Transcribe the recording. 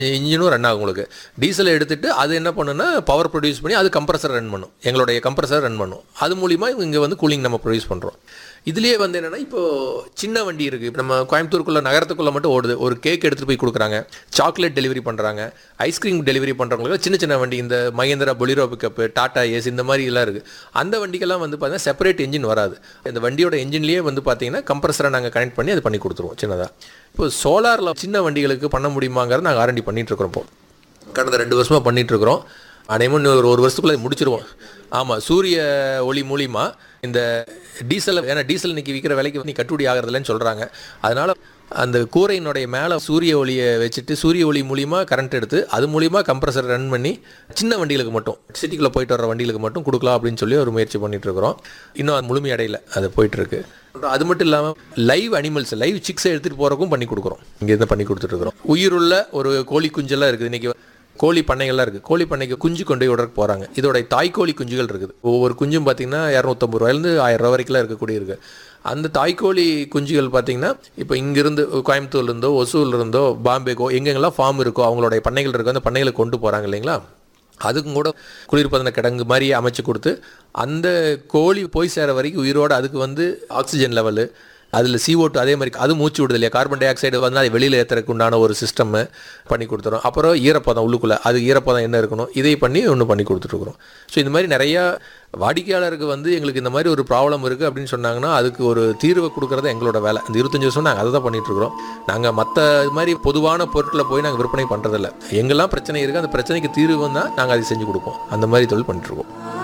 இன்ஜினும் run ஆகும் உங்களுக்கு டீசலை எடுத்துட்டு அது என்ன பண்ணுன்னா பவர் ப்ரொடியூஸ் பண்ணி அது கம்ப்ரஸர் ரன் பண்ணும் எங்களுடைய கம்ப்ரஸர் ரன் பண்ணும் அது மூலிமா இங்கே வந்து கூலிங் நம்ம ப்ரொடியூஸ் பண்ணுறோம் இதுலேயே வந்து என்னென்னா இப்போ சின்ன வண்டி இருக்குது நம்ம கோயம்புத்தூருக்குள்ள நகரத்துக்குள்ளே மட்டும் ஓடுது ஒரு கேக் எடுத்துகிட்டு போய் கொடுக்குறாங்க சாக்லேட் டெலிவரி பண்ணுறாங்க ஐஸ்கிரீம் டெலிவரி பண்ணுறவங்களுக்கு சின்ன சின்ன வண்டி இந்த Mahindra Bolero pickup Tata Ace இந்த மாதிரி எல்லாம் இருக்குது அந்த வண்டிக்கெல்லாம் வந்து பார்த்தீங்கன்னா செப்பரேட் என்ஜின் வராது இந்த வண்டியோட என்ஜின்லேயே வந்து பார்த்தீங்கன்னா கம்ப்ரஸரை நாங்கள் கனெக்ட் பண்ணி அது பண்ணி கொடுத்துருவோம் சின்னதாக இப்போ சோலாரில் சின்ன வண்டிகளுக்கு பண்ண முடியுமாங்கிறத நாங்கள் ஆரண்டி பண்ணிட்டு இருக்கிறோம் இப்போ கடந்த ரெண்டு வருஷமாக பண்ணிட்டு இருக்கிறோம் அனைவரும் இன்னும் ஒரு ஒரு வருஷத்துக்குள்ள இதை முடிச்சிருவோம் ஆமாம் சூரிய ஒளி மூலிமா இந்த டீசல் ஏன்னா டீசல் இன்னைக்கு விற்கிற விலைக்கு நீ கட்டுப்படி ஆகிறதில்லன்னு சொல்கிறாங்க அதனால் அந்த கூரையினுடைய மேலே சூரிய ஒளியை வச்சுட்டு சூரிய ஒளி மூலிமா கரண்ட் எடுத்து அது மூலிமா கம்ப்ரஸர் ரன் பண்ணி சின்ன வண்டிகளுக்கு மட்டும் சிட்டிக்குள்ளே போயிட்டு வர வண்டிகளுக்கு மட்டும் கொடுக்கலாம் அப்படின்னு சொல்லி ஒரு முயற்சி பண்ணிட்டு இருக்கிறோம் இன்னும் அது முழுமையடையல அது போயிட்டு இருக்கு அது மட்டும் இல்லாமல் லைவ் அனிமல்ஸ் லைவ் சிக்ஸை எடுத்துகிட்டு போகிறக்கும் பண்ணி கொடுக்குறோம் இங்கேருந்து பண்ணி கொடுத்துட்ருக்குறோம் உயிருள்ள ஒரு கோழி குஞ்செல்லாம் இருக்குது இன்றைக்கி கோழி பண்ணைகள்லாம் இருக்குது கோழி பண்ணைக்கு குஞ்சு கொண்டு போய் விடறக்கு போகிறாங்க இதோட தாய்க்கோழி குஞ்சுகள் இருக்குது ஒவ்வொரு குஞ்சும் பார்த்தீங்கன்னா இரநூத்தம்பது ரூபாயிலேருந்து ஆயிரம் ரூபா வரைக்கும்லாம் இருக்கக்கூடிய இருக்குது அந்த தாய்க்கோழி குஞ்சுகள் பார்த்தீங்கன்னா இப்போ இங்கிருந்து கோயம்புத்தூர்லேருந்தோ ஒசூர்லேருந்தோ பாம்பேக்கோ எங்கெங்கெல்லாம் ஃபார்ம் இருக்கோ அவங்களுடைய பண்ணைகள் இருக்கோ அந்த பண்ணைகளுக்கு கொண்டு போகிறாங்க இல்லைங்களா அதுக்கும் கூட குளிர்பதன கிடங்கு மாதிரி அமைச்சு கொடுத்து அந்த கோழி போய் சேர வரைக்கும் உயிரோடு அதுக்கு வந்து ஆக்சிஜன் லெவலு அதில் CO2 அதே மாதிரி அது மூச்சு விடுது இல்லையா கார்பன் டை ஆக்சைடு வந்து அதை வெளியில் ஏற்றுறதுக்கு உண்டான ஒரு சிஸ்டம் பண்ணி கொடுத்துறோம் அப்புறம் ஈரப்பதம் உள்ளுக்குள்ளே அது ஈரப்பதம் என்ன இருக்கணும் இதை பண்ணி ஒன்று பண்ணி கொடுத்துட்ருக்குறோம் ஸோ இந்த மாதிரி நிறையா வாடிக்கையாளருக்கு வந்து எங்களுக்கு இந்த மாதிரி ஒரு ப்ராப்ளம் இருக்குது அப்படின்னு சொன்னாங்கன்னா அதுக்கு ஒரு தீர்வை கொடுக்குறது எங்களோட வேலை இந்த இருபத்தஞ்சு வருஷம் நாங்கள் அதை தான் பண்ணிகிட்ருக்குறோம் நாங்கள் மற்ற இது மாதிரி பொதுவான பொருட்களை போய் நாங்கள் விற்பனை பண்ணுறதில்ல எங்கெல்லாம் பிரச்சனை இருக்குது அந்த பிரச்சனைக்கு தீர்வு தான் நாங்கள் அதை செஞ்சு கொடுப்போம் அந்த மாதிரி தொழில் பண்ணிட்டுருக்கோம்